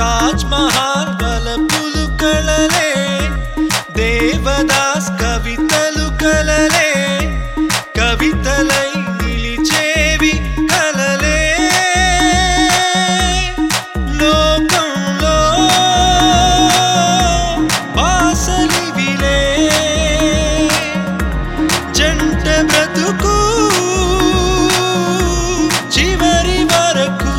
తాజ్ మహల్ బలపులు కళలే దేవదాస్ కవితలు కలలే కవితలై నిలిచేవి కలలే లోకంలో బాసలివిలే జంట బ్రతుకు చివరి వరకు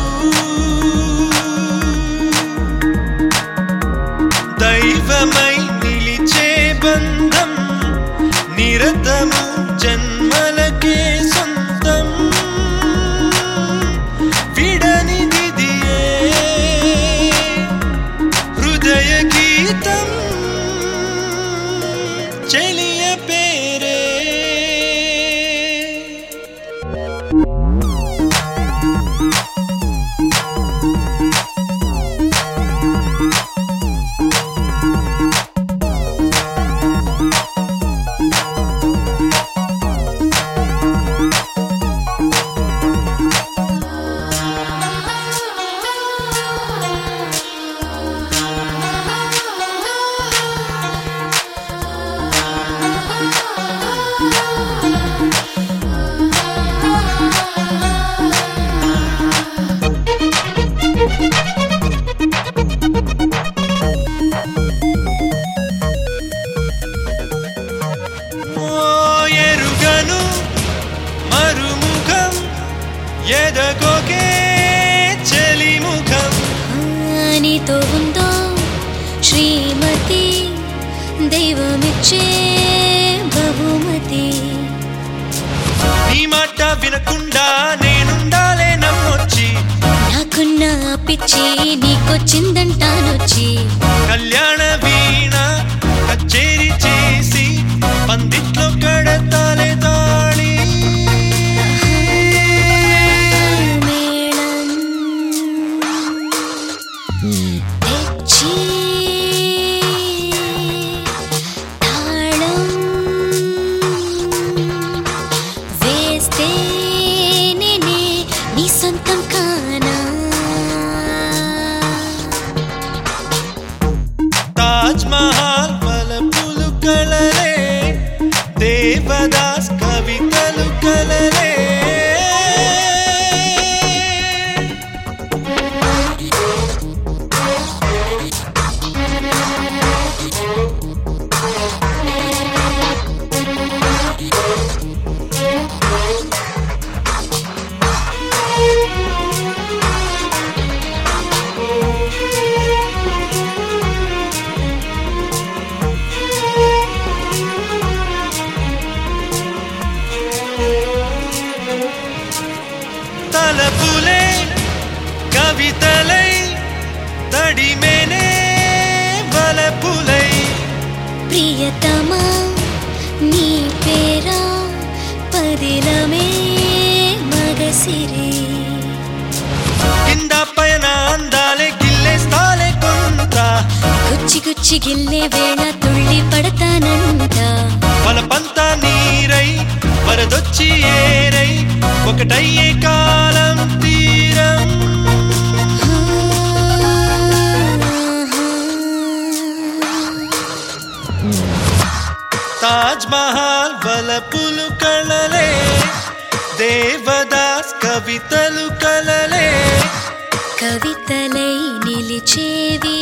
దైవమై నిలిచే బంధం నిరతము జన్మలకే సొంతం విడనిదిదియే హృదయ గీతం చెలియ పేరే ఓ ఎరుగను మరుముఖం ఎదగోకే చెలిముఖం నీతో ఉందో శ్రీమతి దైవమిచ్చే బహుమతి నీ మాట వినకుండా నేనుండాలే నమ్మొచ్చి నాకున్న పిచ్చి నీకొచ్చిందంటానొచ్చి కళ్యాణ వీణ కచేరి చేసి పందిట్లో కడతాలే తాళి మేళం తెచ్చి తాళం వేస్తే నేనే నీ సొంతం కానా తాజ్ మహల్ బలపులు కలలే దేవదాస్ కవితలు కలలే తలపులే కవితలై తడిమేనే బలపులై ప్రియతమా నీ పేరా పదిలమే మగసిరి కింద పైన అందాలే గిల్లేస్తాలే కొంత గుచ్చి గుచ్చి గిల్లే వేళ తుళ్ళి పడతానంట బలపంతా నీరై వరదొచ్చి ఏరై ఒకటయ్యే కాలం తీరం తాజ్ మహల్ బలపులు కళలే దేవదాస్ కవితలు కలలే కవితలై నిలిచేవి